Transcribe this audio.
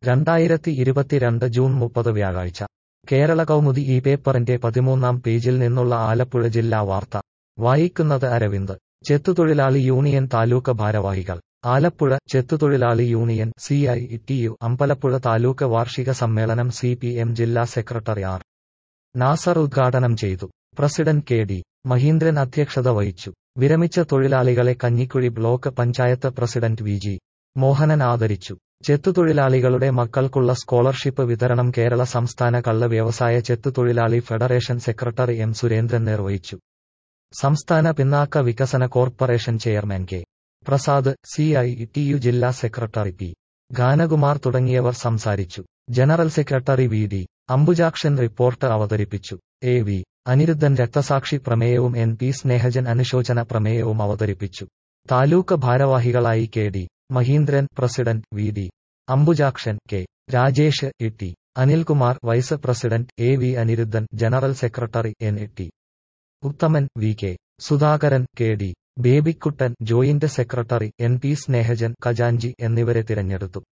രണ്ടായിരത്തി ഇരുപത്തിരണ്ട് ജൂൺ മുപ്പത് വ്യാഴാഴ്ച കേരള കൗമുദി ഈ പേപ്പറിന്റെ പതിമൂന്നാം പേജിൽ നിന്നുള്ള ആലപ്പുഴ ജില്ലാ വാർത്ത വായിക്കുന്നത് അരവിന്ദ് ചെത്തുതൊഴിലാളി യൂണിയൻ താലൂക്ക് ഭാരവാഹികൾ ആലപ്പുഴ ചെത്തുതൊഴിലാളി union C I T U Ambalappuzha taluk വാർഷിക സമ്മേളനം സി പി എം ജില്ലാ സെക്രട്ടറി ആർ നാസർ ഉദ്ഘാടനം ചെയ്തു പ്രസിഡന്റ് കെ ഡി മഹീന്ദ്രൻ അധ്യക്ഷത വഹിച്ചു വിരമിച്ച തൊഴിലാളികളെ Kanjikuzhi block panchayat president V G Mohanan ആദരിച്ചു ചെത്തുതൊഴിലാളികളുടെ മക്കൾക്കുള്ള സ്കോളർഷിപ്പ് വിതരണം കേരള സംസ്ഥാന കള്ള് വ്യവസായ ചെത്തുതൊഴിലാളി ഫെഡറേഷൻ സെക്രട്ടറി എം സുരേന്ദ്രൻ നിർവഹിച്ചു സംസ്ഥാന പിന്നാക്ക വികസന corporation chairman K Prasad C I T U ജില്ലാ സെക്രട്ടറി പി ഗാനകുമാർ തുടങ്ങിയവർ സംസാരിച്ചു general secretary V D Ambujakshan report അവതരിപ്പിച്ചു എ വി അനിരുദ്ധൻ രക്തസാക്ഷി പ്രമേയവും എൻ പി സ്നേഹജൻ അനുശോചന പ്രമേയവും അവതരിപ്പിച്ചു താലൂക്ക് ഭാരവാഹികളായി K D Mahindran president V D Ambujakshan K Rajesh E T Anilkumar vice president A V Aniruddhan general secretary N A T Uthaman V K Sudhakaran K D Babykuttan joint secretary N P Snehajan ഖജാൻജി എന്നിവരെ തിരഞ്ഞെടുത്തു